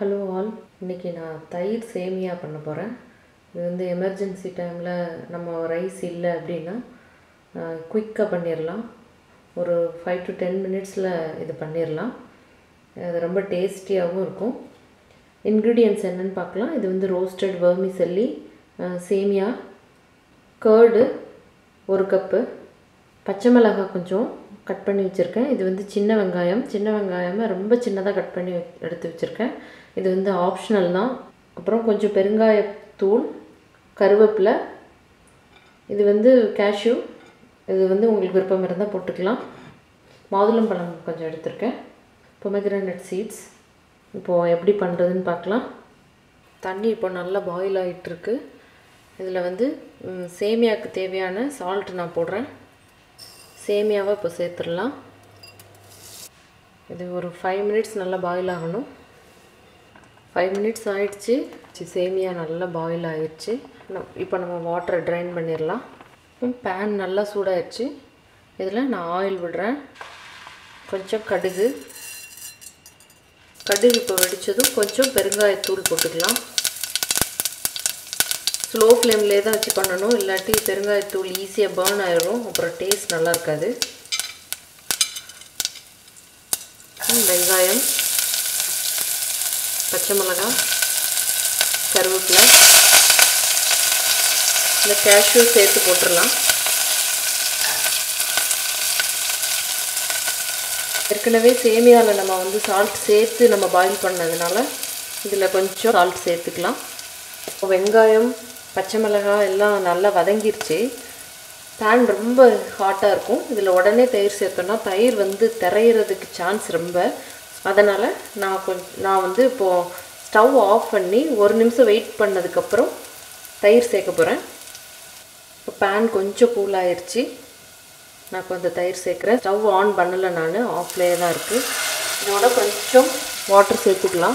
hello all இன்றைக்கி நான் தயிர் சேமியா பண்ண போகிறேன் இது வந்து எமர்ஜென்சி டைமில் நம்ம ரைஸ் இல்லை அப்படின்னா குயிக்காக பண்ணிடலாம் ஒரு ஃபைவ் டு டென் மினிட்ஸில் இது பண்ணிடலாம் அது ரொம்ப டேஸ்டியாகவும் இருக்கும் இன்க்ரீடியன்ட்ஸ் என்னென்னு பார்க்கலாம் இது வந்து ரோஸ்டட் வெர்மிசெல்லி சேமியா கேர்டு ஒரு கப்பு பச்சை மிளகாய் கொஞ்சம் கட் பண்ணி வச்சுருக்கேன் இது வந்து சின்ன வெங்காயம் சின்ன வெங்காயமாக ரொம்ப சின்னதாக கட் பண்ணி எடுத்து வச்சுருக்கேன் இது வந்து ஆப்ஷனல் தான் அப்புறம் கொஞ்சம் பெருங்காயத்தூள் கருவேப்பிலை இது வந்து கேஷ்யூ இது வந்து உங்களுக்கு விருப்பம் இருந்தால் போட்டுக்கலாம் மாதுளம்பழம் கொஞ்சம் எடுத்திருக்கேன் பொமக்ரானட் சீட்ஸ் இப்போது எப்படி பண்ணுறதுன்னு பார்க்கலாம் தண்ணி இப்போ நல்லா பாயில் ஆகிட்டுருக்கு இதில் வந்து சேமியாவுக்கு தேவையான சால்ட் நான் போடுறேன் சேமியாவை இப்போ சேர்த்துடலாம் இது ஒரு ஃபைவ் மினிட்ஸ் நல்லா பாயில் ஆகணும் ஃபைவ் மினிட்ஸ் ஆயிடுச்சு சேமியா நல்லா பாயில் ஆயிடுச்சு இப்போ நம்ம வாட்டரை ட்ரைன் பண்ணிடலாம் பேன் நல்லா சூடாயிடுச்சு இதில் நான் ஆயில் விடுறேன் கொஞ்சம் கடுகு கடுகு இப்போ வெடித்ததும் கொஞ்சம் பெருங்காயத்தூள் போட்டுக்கலாம் ஸ்லோ ஃப்ளேம்லேயே தான் வச்சு பண்ணணும் இல்லாட்டி பெருங்காயத்தூள் ஈஸியாக பேர்ன் ஆயிடும் அப்புறம் டேஸ்ட் நல்லா இருக்காது வெங்காயம் பச்சை மிளகாய் கருவேப்பிலை இந்த கேஷ்யூ சேர்த்து போட்டுடலாம் ஏற்கனவே சேமியாவில் நம்ம வந்து சால்ட் சேர்த்து நம்ம பாயில் பண்ணதுனால இதில் கொஞ்சம் சால்ட் சேர்த்துக்கலாம் வெங்காயம் பச்சை மிளகாய் எல்லாம் நல்லா வதங்கிருச்சு பேன் ரொம்ப ஹாட்டாக இருக்கும் இதில் உடனே தயிர் சேர்த்தோன்னா தயிர் வந்து திரையிறதுக்கு சான்ஸ் ரொம்ப அதனால் நான் கொஞ்சம் நான் வந்து இப்போது ஸ்டவ் ஆஃப் பண்ணி ஒரு நிமிஷம் வெயிட் பண்ணதுக்கப்புறம் தயிர் சேர்க்க போகிறேன் இப்போ பேன் கொஞ்சம் கூல் ஆயிடுச்சு நான் இப்போ இந்த தயிர் சேர்க்குறேன் ஸ்டவ் ஆன் பண்ணலை நான் ஆஃப்லேயே தான் இருக்குது இதோட கொஞ்சம் வாட்டர் சேர்த்துக்கலாம்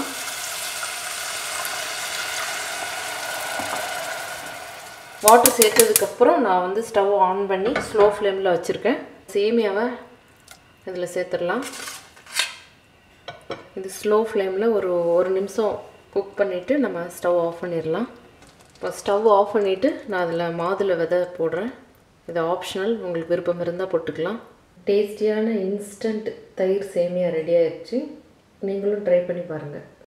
வாட்டர் சேர்த்ததுக்கப்புறம் நான் வந்து ஸ்டவ் ஆன் பண்ணி ஸ்லோ ஃப்ளேமில் வச்சுருக்கேன் சேமியாவை இதில் சேர்த்துடலாம் இது ஸ்லோ ஃப்ளேமில் ஒரு ஒரு நிமிஷம் குக் பண்ணிவிட்டு நம்ம ஸ்டவ் ஆஃப் பண்ணிடலாம் இப்போ ஸ்டவ் ஆஃப் பண்ணிவிட்டு நான் அதில் மாதுளை விதை போடுறேன் இது ஆப்ஷனல் உங்களுக்கு விருப்பம் இருந்தால் போட்டுக்கலாம் டேஸ்டியான இன்ஸ்டன்ட் தயிர் சேமியா ரெடி ஆயிடுச்சு நீங்களும் ட்ரை பண்ணி பாருங்கள்